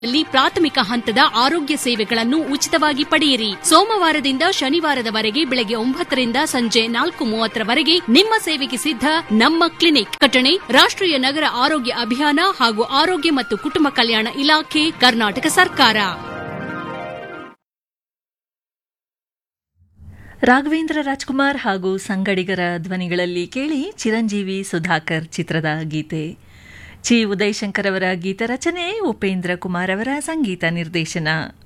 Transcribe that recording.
ಲ್ಲಿ ಪ್ರಾಥಮಿಕ ಹಂತದ ಆರೋಗ್ಯ ಸೇವೆಗಳನ್ನು ಉಚಿತವಾಗಿ ಪಡೆಯಿರಿ ಸೋಮವಾರದಿಂದ ಶನಿವಾರದವರೆಗೆ ಬೆಳಗ್ಗೆ ಒಂಬತ್ತರಿಂದ ಸಂಜೆ ನಾಲ್ಕು ಮೂವತ್ತರವರೆಗೆ ನಿಮ್ಮ ಸೇವೆಗೆ ಸಿದ್ಧ ನಮ್ಮ ಕ್ಲಿನಿಕ್ ಕಟಣೆ ರಾಷ್ಟ್ರೀಯ ನಗರ ಆರೋಗ್ಯ ಅಭಿಯಾನ ಹಾಗೂ ಆರೋಗ್ಯ ಮತ್ತು ಕುಟುಂಬ ಕಲ್ಯಾಣ ಇಲಾಖೆ ಕರ್ನಾಟಕ ಸರ್ಕಾರ ರಾಘವೇಂದ್ರ ರಾಜ್ಕುಮಾರ್ ಹಾಗೂ ಸಂಗಡಿಗರ ಧ್ವನಿಗಳಲ್ಲಿ ಕೇಳಿ ಚಿರಂಜೀವಿ ಸುಧಾಕರ್ ಚಿತ್ರದ ಗೀತೆ ಚಿ ಉದಯಶಂಕರ್ ಅವರ ಗೀತ ರಚನೆ ಉಪೇಂದ್ರ ಕುಮಾರ್ ಅವರ ಸಂಗೀತ ನಿರ್ದೇಶನ